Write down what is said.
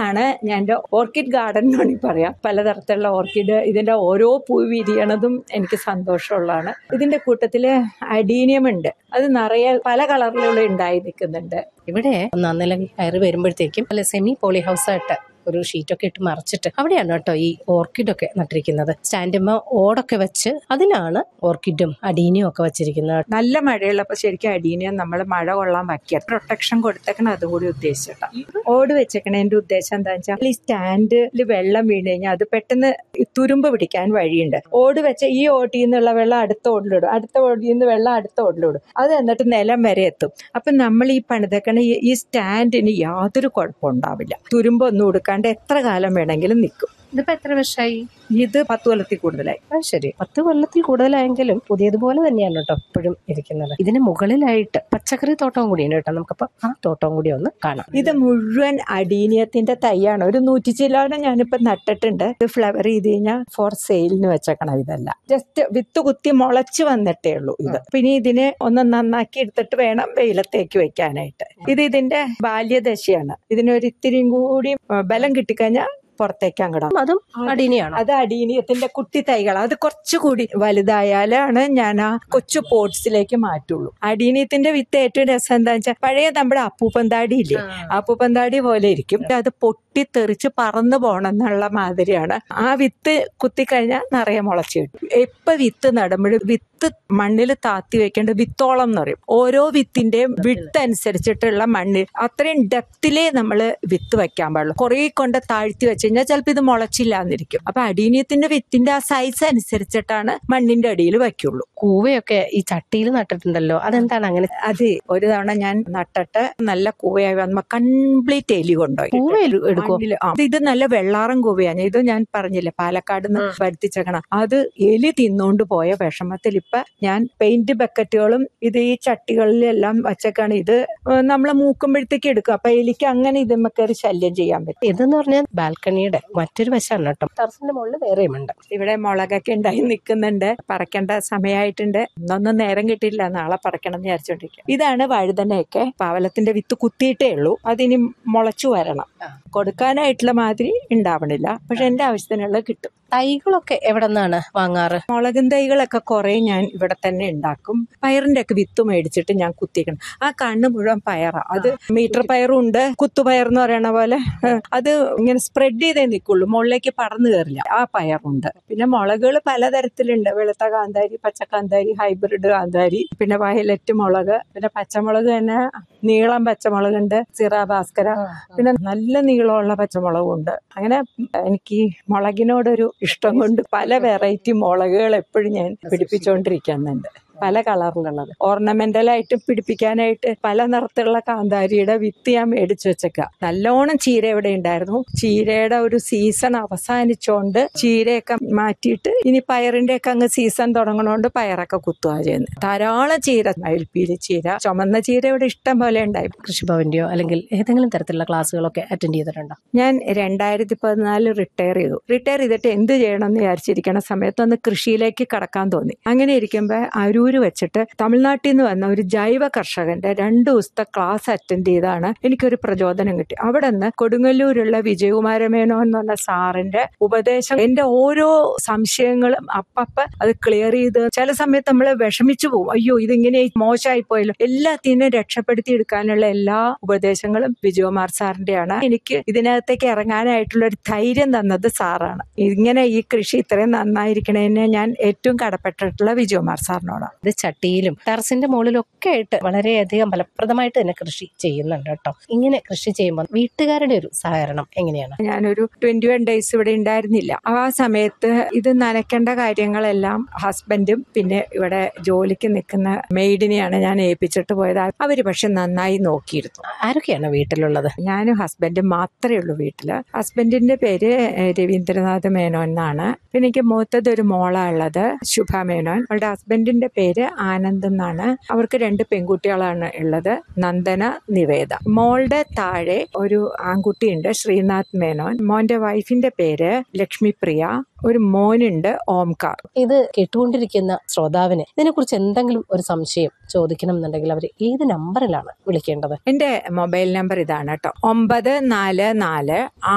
ഇതാണ് ഞാൻ എൻ്റെ ഓർക്കിഡ് ഗാർഡൻ എന്ന് വേണമെങ്കിൽ പറയാം പലതരത്തിലുള്ള ഓർക്കിഡ് ഇതിൻ്റെ ഓരോ പൂ വിരിയണതും എനിക്ക് സന്തോഷമുള്ളതാണ് ഇതിൻ്റെ കൂട്ടത്തിൽ അഡീനിയം ഉണ്ട് അത് നിറയെ പല കളറിലുള്ള ഉണ്ടായി നിൽക്കുന്നുണ്ട് ഇവിടെ നന്നില കയറി വരുമ്പോഴത്തേക്കും അല്ല സെമി പോളി ഹൗസ് ആയിട്ട് ഒരു ഷീറ്റൊക്കെ ഇട്ട് മറച്ചിട്ട് അവിടെയാണ് കേട്ടോ ഈ ഓർക്കിഡൊക്കെ നട്ടിരിക്കുന്നത് സ്റ്റാൻഡുമ്മ ഓടൊക്കെ വെച്ച് അതിലാണ് ഓർക്കിഡും അടീനിയും ഒക്കെ വെച്ചിരിക്കുന്നത് നല്ല മഴയുള്ളപ്പോൾ ശരിക്കും അടീനിയം നമ്മൾ മഴ കൊള്ളാൻ വയ്ക്കുക പ്രൊട്ടക്ഷൻ കൊടുത്തേക്കണം അതും കൂടി ഉദ്ദേശിച്ചിട്ടാണ് ഓട് വെച്ചേക്കണതിന്റെ ഉദ്ദേശം എന്താ വെച്ചാൽ ഈ സ്റ്റാൻഡിൽ വെള്ളം വീണ് കഴിഞ്ഞാൽ അത് പെട്ടെന്ന് ഈ തുരുമ്പ് പിടിക്കാൻ വഴിയുണ്ട് ഓട് വെച്ച ഈ ഓട്ടിൽ നിന്നുള്ള വെള്ളം അടുത്ത ഓടിലിടും അടുത്ത ഓടിൽ നിന്ന് വെള്ളം അടുത്ത ഓടിലിടും അത് എന്നിട്ട് നിലം വരെ എത്തും അപ്പം നമ്മൾ ഈ പണിതേക്കണ ഈ- ഈ സ്റ്റാൻഡിന് യാതൊരു കുഴപ്പമുണ്ടാവില്ല തുരുമ്പൊന്നും കൊടുക്കാണ്ട് എത്ര കാലം വേണമെങ്കിലും നിൽക്കും ഇതിപ്പോ എത്ര വർഷമായി ഇത് പത്ത് കൊല്ലത്തിൽ കൂടുതലായി ആ ശരി പത്ത് കൊല്ലത്തിൽ കൂടുതലായെങ്കിലും പുതിയതുപോലെ തന്നെയാണ് കേട്ടോ ഇപ്പോഴും ഇരിക്കുന്നത് ഇതിന് മുകളിലായിട്ട് പച്ചക്കറി തോട്ടവും കൂടിയുണ്ട് കേട്ടോ നമുക്കപ്പോ ആ തോട്ടവും കൂടി ഒന്ന് കാണാം ഇത് മുഴുവൻ അടീനിയത്തിന്റെ തൈയാണ് ഒരു നൂറ്റി ചില്ലോനെ ഞാനിപ്പോ നട്ടിട്ടുണ്ട് ഇത് ഫ്ലവർ ചെയ്ത് കഴിഞ്ഞാൽ ഫോർ സെയിലിന് വെച്ചേക്കണം ഇതല്ല ജസ്റ്റ് വിത്ത് കുത്തി മുളച്ച് വന്നിട്ടേ ഉള്ളൂ ഇത് പിന്നെ ഇതിനെ ഒന്ന് നന്നാക്കി എടുത്തിട്ട് വേണം വെയിലത്തേക്ക് വെക്കാനായിട്ട് ഇത് ഇതിന്റെ ബാല്യദശയാണ് ഇതിനൊരു ഇത്തിരിയും കൂടി ആ, ബലം കിട്ടിക്കഴിഞ്ഞാൽ പുറത്തേക്ക് അങ്ങടാം അതും അടീനിയാണോ അത് അടീനിയത്തിന്റെ കുട്ടി തൈകൾ അത് കുറച്ചുകൂടി വലുതായാലാണ് ഞാൻ ആ കൊച്ചു പോട്ട്സിലേക്ക് മാറ്റുള്ളൂ അടീനിയത്തിന്റെ വിത്ത് ഏറ്റവും രസം എന്താ വെച്ചാൽ പഴയ നമ്മുടെ അപ്പൂപ്പന്താടി ഇല്ലേ അപ്പൂപ്പന്താടി പോലെ ഇരിക്കും അത് പൊട്ടി തെറിച്ച് പറന്നു പോകണം എന്നുള്ള മാതിരിയാണ് ആ വിത്ത് കുത്തിക്കഴിഞ്ഞാൽ നിറയെ മുളച്ച് കിട്ടും എപ്പോ വിത്ത് നടുമ്പോഴും വിത്ത് മണ്ണിൽ താത്തി വെക്കേണ്ട വിത്തോളം എന്ന് പറയും ഓരോ വിത്തിന്റെയും വിട്ട് അനുസരിച്ചിട്ടുള്ള മണ്ണിൽ അത്രയും ഡെപ്തിലേ നമ്മൾ വിത്ത് വെക്കാൻ പാടുള്ളൂ കുറേ കൊണ്ട് താഴ്ത്തി വെച്ച് കഴിഞ്ഞാൽ ചിലപ്പോൾ ഇത് മുളച്ചില്ല എന്നിരിക്കും അപ്പൊ അടീനിയത്തിന്റെ വിത്തിന്റെ ആ സൈസ് അനുസരിച്ചിട്ടാണ് മണ്ണിന്റെ അടിയിൽ വെക്കുള്ളൂ കൂവയൊക്കെ ഈ ചട്ടിയിൽ നട്ടിട്ടുണ്ടല്ലോ അതെന്താണ് അങ്ങനെ അത് ഒരു തവണ ഞാൻ നട്ടിട്ട് നല്ല കൂവയായി വന്നപ്പോ കംപ്ലീറ്റ് എലി കൊണ്ടുപോയി കൂവ എടു- എടുക്കുവോ മണ്ണില് ആ. ഇത് നല്ല വെള്ളാറം കൂവയാണ് ഇത് ഞാൻ പറഞ്ഞില്ലേ പാലക്കാട് നിന്ന് വരുത്തിച്ചേക്കണം അത് എലി തിന്നുകൊണ്ട് പോയ വിഷമത്തിൽ ഇപ്പൊ ഞാൻ പെയിന്റ് ബക്കറ്റുകളും ഇത് ഈ ചട്ടികളിലെല്ലാം വച്ചേക്കാണ് ഇത് നമ്മളെ മൂക്കുമ്പോഴത്തേക്ക് എടുക്കും അപ്പൊ എലിക്ക് അങ്ങനെ ഇതുമ്മ കയറി ശല്യം ചെയ്യാൻ പറ്റും ഇതെന്ന് പറഞ്ഞാൽ ബാൽക്കണിയുടെ മറ്റൊരു വശമാണ് കേട്ടോ ടെറസിന്റെ മുകളിൽ വേറെയുമുണ്ട് ഇവിടെ മുളകൊക്കെ ഉണ്ടായി നിൽക്കുന്നുണ്ട് പറിക്കേണ്ട സമയമായിട്ടുണ്ട് ഇന്നൊന്നും നേരം കിട്ടിയില്ല നാളെ പറിക്കണം എന്ന് വിചാരിച്ചോണ്ടിരിക്കുക ഇതാണ് വഴുതനയൊക്കെ പാവലത്തിന്റെ വിത്ത് കുത്തിയിട്ടേ ഉള്ളൂ അതിനി മുളച്ചു വരണം ആ. കൊടുക്കാനായിട്ടുള്ള മാതിരി ഉണ്ടാവണില്ല പക്ഷെ എന്റെ ആവശ്യത്തിനുള്ള കിട്ടും തൈകളൊക്കെ എവിടെ നിന്നാണ് വാങ്ങാറ് മുളകും തൈകളൊക്കെ കുറെ ഞാൻ ഇവിടെ തന്നെ ഉണ്ടാക്കും പയറിന്റെ ഒക്കെ വിത്ത് മേടിച്ചിട്ട് ഞാൻ കുത്തിക്കണം ആ കണ്ണ് മുഴുവൻ പയറാ അത് മീറ്റർ പയറും ഉണ്ട് കുത്തുപയർ എന്ന് പറയണ പോലെ ഏഹ്, അത് ഇങ്ങനെ സ്പ്രെഡ് ചെയ്തേ നിൽക്കുള്ളൂ മുകളിലേക്ക് പടർന്നു കയറില്ല ആ പയറുണ്ട് പിന്നെ മുളകുകൾ പലതരത്തിലുണ്ട് വെളുത്ത കാന്താരി പച്ച കാന്താരി ഹൈബ്രിഡ് കാന്താരി പിന്നെ വയലറ്റ് മുളക് പിന്നെ പച്ചമുളക് തന്നെ നീളം പച്ചമുളകുണ്ട് സിറ ഭാസ്കര പിന്നെ നല്ല നീളമുള്ള പച്ചമുളകും ഉണ്ട് അങ്ങനെ എനിക്ക് മുളകിനോടൊരു ഇഷ്ടം കൊണ്ട് പല വെറൈറ്റി മുളകുകൾ എപ്പോഴും ഞാൻ പിടിപ്പിച്ചുകൊണ്ടിരിക്കുന്നുണ്ട് പല കളറിലുള്ളത് ഓർണമെന്റൽ ആയിട്ട് പിടിപ്പിക്കാനായിട്ട് പല നിറത്തിലുള്ള കാന്താരിയുടെ വിത്ത് ഞാൻ മേടിച്ചു വെച്ചേക്ക നല്ലോണം ചീര ഇവിടെ ഉണ്ടായിരുന്നു ചീരയുടെ ഒരു സീസൺ അവസാനിച്ചോണ്ട് ചീരയൊക്കെ മാറ്റിയിട്ട് ഇനി പയറിന്റെ ഒക്കെ അങ്ങ് സീസൺ തുടങ്ങണോണ്ട് പയറൊക്കെ കുത്തുക ചെയ്യുന്നത് ധാരാളം ചീര മയിൽപ്പീലി ചീര ചുമന്ന ചീര ഇവിടെ ഇഷ്ടം പോലെ ഉണ്ടായി കൃഷിഭവന്റെയോ അല്ലെങ്കിൽ ഏതെങ്കിലും തരത്തിലുള്ള ക്ലാസ്സുകളൊക്കെ അറ്റൻഡ് ചെയ്തിട്ടുണ്ടോ ഞാൻ രണ്ടായിരത്തി പതിനാലിൽ റിട്ടയർ ചെയ്തു റിട്ടയർ ചെയ്തിട്ട് എന്ത് ചെയ്യണം എന്ന് വിചാരിച്ചിരിക്കുന്ന സമയത്ത് ഒന്ന് കൃഷിയിലേക്ക് കടക്കാൻ തോന്നി അങ്ങനെ ഇരിക്കുമ്പോൾ അരൂര് വെച്ചിട്ട് തമിഴ്നാട്ടിൽ നിന്ന് വന്ന ഒരു ജൈവ കർഷകന്റെ രണ്ട് ദിവസത്തെ ക്ലാസ് അറ്റൻഡ് ചെയ്താണ് എനിക്കൊരു പ്രചോദനം കിട്ടി അവിടെ നിന്ന് കൊടുങ്ങല്ലൂരുള്ള വിജയകുമാരമേനോ എന്ന് പറഞ്ഞ സാറിന്റെ ഉപദേശം എന്റെ ഓരോ സംശയങ്ങളും അപ്പപ്പ അത് ക്ലിയർ ചെയ്ത് ചില സമയത്ത് നമ്മൾ വിഷമിച്ചു പോകും അയ്യോ ഇതിങ്ങനെ മോശമായി പോയല്ലോ എല്ലാത്തിനും രക്ഷപ്പെടുത്തി എടുക്കാനുള്ള എല്ലാ ഉപദേശങ്ങളും വിജയകുമാർ സാറിന്റെയാണ് എനിക്ക് ഇതിനകത്തേക്ക് ഇറങ്ങാനായിട്ടുള്ള ഒരു ധൈര്യം തന്നത് സാറാണ് ഇങ്ങനെ ഈ കൃഷി ഇത്രയും നന്നായിരിക്കണതിന് ഞാൻ ഏറ്റവും കടപ്പെട്ടിട്ടുള്ള വിജയകുമാർ സാറിനോടാണ് ഇത് ചട്ടിയിലും ടെറസിന്റെ മുകളിലൊക്കെ ആയിട്ട് വളരെയധികം ഫലപ്രദമായിട്ട് തന്നെ കൃഷി ചെയ്യുന്നുണ്ട് കേട്ടോ ഇങ്ങനെ കൃഷി ചെയ്യുമ്പോൾ വീട്ടുകാരുടെ ഒരു സഹകരണം എങ്ങനെയാണ് ഞാനൊരു ട്വന്റി വൺ ഡേയ്സ് ഇവിടെ ഉണ്ടായിരുന്നില്ല ആ സമയത്ത് ഇത് നനയ്ക്കേണ്ട കാര്യങ്ങളെല്ലാം ഹസ്ബൻഡും പിന്നെ ഇവിടെ ജോലിക്ക് നിൽക്കുന്ന മെയ്ഡിനെയാണ് ഞാൻ ഏൽപ്പിച്ചിട്ട് പോയത് അവര് പക്ഷെ നന്നായി നോക്കിയിരുന്നു ആരൊക്കെയാണ് വീട്ടിലുള്ളത് ഞാനും ഹസ്ബൻഡും മാത്രമേ ഉള്ളൂ വീട്ടില് ഹസ്ബൻഡിന്റെ പേര് ഏഹ്, രവീന്ദ്രനാഥ് മേനോൻ എന്നാണ് പിന്നെ എനിക്ക് മൂത്തത് ഒരു മോളാ ഉള്ളത് ശുഭ മേനോൻ അവളുടെ ഹസ്ബൻഡിന്റെ പേര് ആനന്ദ് എന്നാണ് അവർക്ക് രണ്ട് പെൺകുട്ടികളാണ് ഉള്ളത് നന്ദന നിവേദ മോളുടെ താഴെ ഒരു ആൺകുട്ടിയുണ്ട് ശ്രീനാഥ് മേനോൻ മോന്റെ വൈഫിന്റെ പേര് ലക്ഷ്മിപ്രിയ ഒരു മോനുണ്ട് ഓംകാർ ഇത് കേട്ടുകൊണ്ടിരിക്കുന്ന ശ്രോതാവിന് ഇതിനെക്കുറിച്ച് എന്തെങ്കിലും ഒരു സംശയം ചോദിക്കണം എന്നുണ്ടെങ്കിൽ അവർ ഏത് നമ്പറിലാണ് വിളിക്കേണ്ടത് എന്റെ മൊബൈൽ നമ്പർ ഇതാണ് കേട്ടോ ഒമ്പത് നാല് നാല്